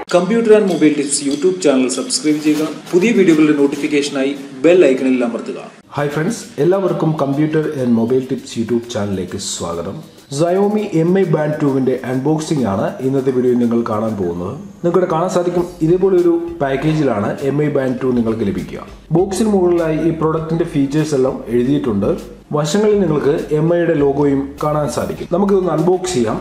computer and mobile tips YouTube channel subscribe ചെയ്യുക പുതിയ വീഡിയോകളുടെ നോട്ടിഫിക്കേഷനായി ബെൽ ഐക്കണിൽ അമർത്തുക ഹായ് ഫ്രണ്ട്സ് എല്ലാവർക്കും computer and mobile tips YouTube ചാനലിലേക്ക് സ്വാഗതം സയോമി എം ഐ ബാൻഡ് ടൂവിന്റെ അൺബോക്സിംഗ് ആണ് ഇന്നത്തെ വീഡിയോയിൽ നിങ്ങൾ കാണാൻ പോകുന്നത് നിങ്ങൾക്കിവിടെ കാണാൻ സാധിക്കും ഇതേപോലെ ഒരു പാക്കേജിലാണ് എം ഐ ബാൻഡ് ടു നിങ്ങൾക്ക് ലഭിക്കുക ബോക്സിന് മുകളിലായി ഈ പ്രൊഡക്റ്റിന്റെ ഫീച്ചേഴ്സ് എല്ലാം എഴുതിയിട്ടുണ്ട് വശങ്ങളിൽ നിങ്ങൾക്ക് എം ഐയുടെ ലോഗോയും കാണാൻ സാധിക്കും നമുക്കിതൊന്ന് അൺബോക്സ് ചെയ്യാം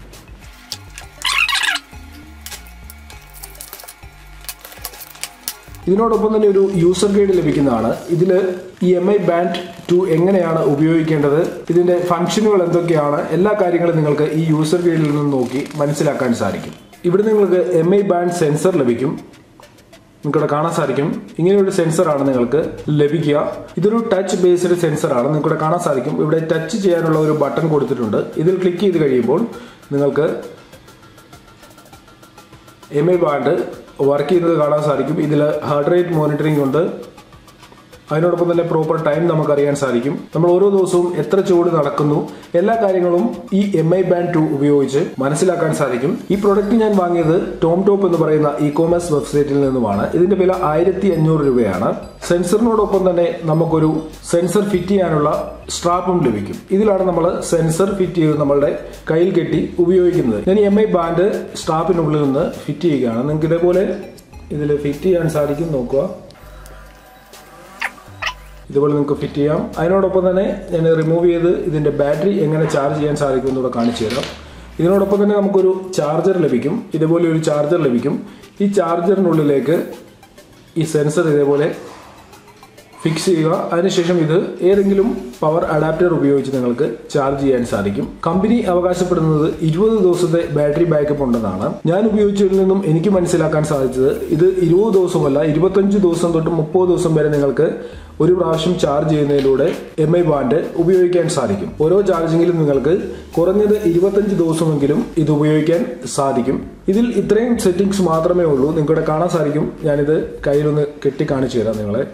ഇതിനോടൊപ്പം തന്നെ ഒരു യൂസർ ഗൈഡ് ലഭിക്കുന്നതാണ് ഇതിൽ ഈ എം ഐ ബാൻഡ് ടു എങ്ങനെയാണ് ഉപയോഗിക്കേണ്ടത് ഇതിന്റെ ഫംഗ്ഷനുകൾ എന്തൊക്കെയാണ് എല്ലാ കാര്യങ്ങളും നിങ്ങൾക്ക് ഈ യൂസർ ഗൈഡിൽ നിന്ന് നോക്കി മനസ്സിലാക്കാൻ സാധിക്കും ഇവിടെ നിങ്ങൾക്ക് എം ഐ ബാൻഡ് സെൻസർ ലഭിക്കും നിങ്ങൾക്കിവിടെ കാണാൻ സാധിക്കും ഇങ്ങനെയൊരു സെൻസറാണ് നിങ്ങൾക്ക് ലഭിക്കുക ഇതൊരു ടച്ച് ബേസ്ഡ് സെൻസറാണ് നിങ്ങൾക്കിവിടെ കാണാൻ സാധിക്കും ഇവിടെ ടച്ച് ചെയ്യാനുള്ള ഒരു ബട്ടൺ കൊടുത്തിട്ടുണ്ട് ഇതിൽ ക്ലിക്ക് ചെയ്ത് കഴിയുമ്പോൾ നിങ്ങൾക്ക് എം ഐ ബാൻഡ് വർക്ക് ചെയ്യുന്നത് കാണാൻ സാധിക്കും ഇതിൽ ഹാർട്ട് റേറ്റ് മോണിറ്ററിംഗ് ഉണ്ട് അതിനോടൊപ്പം തന്നെ പ്രോപ്പർ ടൈം നമുക്ക് അറിയാൻ സാധിക്കും നമ്മൾ ഓരോ ദിവസവും എത്ര ചുവട് നടക്കുന്നു എല്ലാ കാര്യങ്ങളും ഈ എം ഐ ബാൻഡ് ടു ഉപയോഗിച്ച് മനസ്സിലാക്കാൻ സാധിക്കും ഈ പ്രൊഡക്റ്റ് ഞാൻ വാങ്ങിയത് ടോം ടോപ്പ് എന്ന് പറയുന്ന ഇ കോമേഴ്സ് വെബ്സൈറ്റിൽ നിന്നുമാണ് ഇതിന്റെ വില ആയിരത്തി അഞ്ഞൂറ് രൂപയാണ് സെൻസറിനോടൊപ്പം തന്നെ നമുക്കൊരു സെൻസർ ഫിറ്റ് ചെയ്യാനുള്ള സ്ട്രാപ്പും ലഭിക്കും ഇതിലാണ് നമ്മൾ സെൻസർ ഫിറ്റ് ചെയ്ത് നമ്മളുടെ കയ്യിൽ കെട്ടി ഉപയോഗിക്കുന്നത് ഞാൻ എം ഐ ബാൻഡ് സ്ട്രാപ്പിനുള്ളിൽ നിന്ന് ഫിറ്റ് ചെയ്യുകയാണ് നിങ്ങൾക്ക് ഇതേപോലെ ഇതിൽ ഫിറ്റ് ചെയ്യാൻ സാധിക്കും നോക്കുക ഇതുപോലെ നിങ്ങൾക്ക് ഫിറ്റ് ചെയ്യാം അതിനോടൊപ്പം തന്നെ ഞാൻ റിമൂവ് ചെയ്ത് ഇതിന്റെ ബാറ്ററി എങ്ങനെ ചാർജ് ചെയ്യാൻ സാധിക്കും എന്നൂടെ കാണിച്ചു തരാം ഇതിനോടൊപ്പം തന്നെ നമുക്കൊരു ചാർജർ ലഭിക്കും ഇതുപോലെ ഒരു ചാർജർ ലഭിക്കും ഈ ചാർജറിനുള്ളിലേക്ക് ഈ സെൻസർ ഇതേപോലെ ഫിക്സ് ചെയ്യുക അതിനുശേഷം ഇത് ഏതെങ്കിലും പവർ അഡാപ്റ്റർ ഉപയോഗിച്ച് നിങ്ങൾക്ക് ചാർജ് ചെയ്യാൻ സാധിക്കും കമ്പനി അവകാശപ്പെടുന്നത് ഇരുപത് ദിവസത്തെ ബാറ്ററി ബാക്കപ്പ് ഉണ്ടെന്നാണ് ഞാൻ ഉപയോഗിച്ചതിൽ നിന്നും എനിക്ക് മനസ്സിലാക്കാൻ സാധിച്ചത് ഇത് ഇരുപത് ദിവസമല്ല ഇരുപത്തഞ്ച് ദിവസം തൊട്ട് മുപ്പത് ദിവസം വരെ നിങ്ങൾക്ക് ഒരു പ്രാവശ്യം ചാർജ് ചെയ്യുന്നതിലൂടെ എം ഐ ബാൻഡ് ഉപയോഗിക്കാൻ സാധിക്കും ഓരോ ചാർജിങ്ങിലും നിങ്ങൾക്ക് കുറഞ്ഞത് ഇരുപത്തഞ്ച് ദിവസമെങ്കിലും ഇത് ഉപയോഗിക്കാൻ സാധിക്കും ഇതിൽ ഇത്രയും സെറ്റിംഗ്സ് മാത്രമേ ഉള്ളൂ നിങ്ങൾക്കിവിടെ കാണാൻ സാധിക്കും ഞാനിത് കയ്യിലൊന്ന് കെട്ടി കാണിച്ചു തരാം നിങ്ങളെ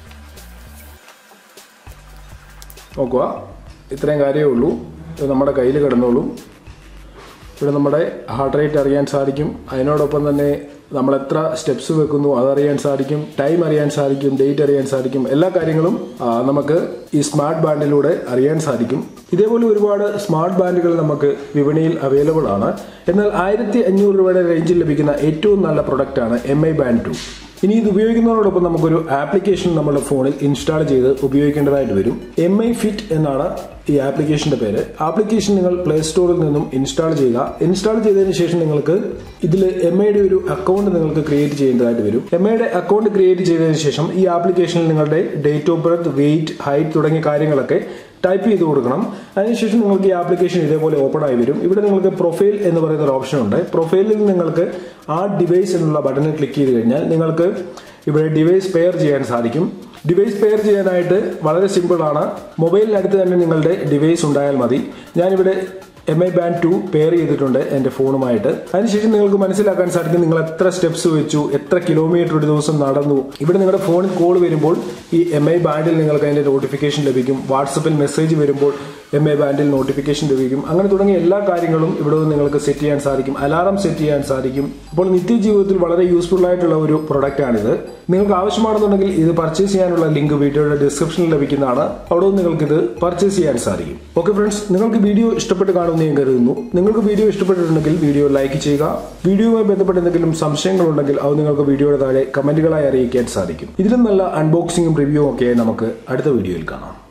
നോക്കുക ഇത്രയും കാര്യമേ ഉള്ളൂ ഇത് നമ്മുടെ കയ്യിൽ കിടന്നോളും ഇവിടെ നമ്മുടെ ഹാർട്ട് റേറ്റ് അറിയാൻ സാധിക്കും അതിനോടൊപ്പം തന്നെ നമ്മൾ എത്ര സ്റ്റെപ്സ് വെക്കുന്നു അതറിയാൻ സാധിക്കും ടൈം അറിയാൻ സാധിക്കും ഡേറ്റ് അറിയാൻ സാധിക്കും എല്ലാ കാര്യങ്ങളും ആ, നമുക്ക് ഈ സ്മാർട്ട് ബാൻഡിലൂടെ അറിയാൻ സാധിക്കും ഇതേപോലെ ഒരുപാട് സ്മാർട്ട് ബാൻഡുകൾ നമുക്ക് വിപണിയിൽ അവൈലബിൾ ആണ് എന്നാൽ ആയിരത്തി അഞ്ഞൂറ് രൂപയുടെ റേഞ്ചിൽ ലഭിക്കുന്ന ഏറ്റവും നല്ല പ്രൊഡക്റ്റ് ആണ് എം ഐ ബാൻഡ് ടു ഇനി ഇത് ഉപയോഗിക്കുന്നതോടൊപ്പം നമുക്കൊരു ആപ്ലിക്കേഷൻ നമ്മുടെ ഫോണിൽ ഇൻസ്റ്റാൾ ചെയ്ത് ഉപയോഗിക്കേണ്ടതായിട്ട് വരും എം ഐ ഫിറ്റ് എന്നാണ് ഈ ആപ്ലിക്കേഷന്റെ പേര് ആപ്ലിക്കേഷൻ നിങ്ങൾ പ്ലേ സ്റ്റോറിൽ നിന്നും ഇൻസ്റ്റാൾ ചെയ്യുക ഇൻസ്റ്റാൾ ചെയ്തതിന് ശേഷം നിങ്ങൾക്ക് ഇതിൽ എം ഐയുടെ ഒരു അക്കൗണ്ട് നിങ്ങൾക്ക് ക്രിയേറ്റ് ചെയ്യേണ്ടതായിട്ട് വരും എം ഐയുടെ അക്കൗണ്ട് ക്രിയേറ്റ് ചെയ്തതിന് ശേഷം ഈ ആപ്ലിക്കേഷനിൽ നിങ്ങളുടെ date of birth weight height തുടങ്ങിയ കാര്യങ്ങളൊക്കെ ടൈപ്പ് ചെയ്ത് കൊടുക്കണം അതിനുശേഷം നിങ്ങൾക്ക് ഈ ആപ്ലിക്കേഷൻ ഇതേപോലെ ഓപ്പൺ ആയി വരും ഇവിടെ നിങ്ങൾക്ക് പ്രൊഫൈൽ എന്ന് പറയുന്ന ഒരു ഓപ്ഷൻ ഉണ്ട് പ്രൊഫൈലിൽ നിങ്ങൾക്ക് ആ ഡിവൈസ് എന്നുള്ള ബട്ടണിൽ ക്ലിക്ക് ചെയ്ത് കഴിഞ്ഞാൽ നിങ്ങൾക്ക് ഇവിടെ ഡിവൈസ് പെയർ ചെയ്യാൻ സാധിക്കും ഡിവൈസ് പെയർ ചെയ്യാനായിട്ട് വളരെ സിമ്പിൾ ആണ് മൊബൈലിനടുത്ത് തന്നെ നിങ്ങളുടെ ഡിവൈസ് ഉണ്ടായാൽ മതി ഞാനിവിടെ M I band two pair ചെയ്തിട്ടുണ്ട് എൻ്റെ ഫോണുമായിട്ട് അതിനുശേഷം നിങ്ങൾക്ക് മനസ്സിലാക്കാൻ സാധിക്കും നിങ്ങൾ എത്ര സ്റ്റെപ്സ് വെച്ചു എത്ര കിലോമീറ്റർ ഒരു ദിവസം നടന്നു ഇവിടെ നിങ്ങളുടെ ഫോണിൽ കോൾ വരുമ്പോൾ ഈ എം ഐ ബാൻഡിൽ നിങ്ങൾക്ക് അതിൻ്റെ നോട്ടിഫിക്കേഷൻ ലഭിക്കും വാട്സപ്പിൽ മെസ്സേജ് വരുമ്പോൾ എം ഐ ബാൻഡിൽ നോട്ടിഫിക്കേഷൻ ലഭിക്കും അങ്ങനെ തുടങ്ങിയ എല്ലാ കാര്യങ്ങളും ഇവിടെ നിന്ന് നിങ്ങൾക്ക് സെറ്റ് ചെയ്യാൻ സാധിക്കും അലാറം സെറ്റ് ചെയ്യാൻ സാധിക്കും അപ്പോൾ നിത്യജീവിതത്തിൽ വളരെ യൂസ്ഫുൾ ആയിട്ടുള്ള ഒരു പ്രൊഡക്റ്റ് ആണിത് നിങ്ങൾക്ക് ആവശ്യമാണെന്നുണ്ടെങ്കിൽ ഇത് പർച്ചേസ് ചെയ്യാനുള്ള ലിങ്ക് വീഡിയോയുടെ ഡിസ്ക്രിപ്ഷനിൽ ലഭിക്കുന്നതാണ് അവിടെ നിന്ന് നിങ്ങൾക്ക് ഇത് പർച്ചേസ് ചെയ്യാൻ സാധിക്കും ഓക്കെ ഫ്രണ്ട്സ് നിങ്ങൾക്ക് വീഡിയോ ഇഷ്ടപ്പെട്ട് കാണുമെന്ന് ഞാൻ കരുതുന്നു നിങ്ങൾക്ക് വീഡിയോ ഇഷ്ടപ്പെട്ടിട്ടുണ്ടെങ്കിൽ വീഡിയോ ലൈക്ക് ചെയ്യുക വീഡിയോയുമായി ബന്ധപ്പെട്ട് എന്തെങ്കിലും സംശയങ്ങളുണ്ടെങ്കിൽ അത് നിങ്ങൾക്ക് വീഡിയോയുടെ താഴെ കമന്റുകളായി അറിയിക്കാൻ സാധിക്കും ഇതിലും നല്ല അൺബോക്സിംഗും റിവ്യൂവും ഒക്കെ നമുക്ക് അടുത്ത വീഡിയോയിൽ കാണാം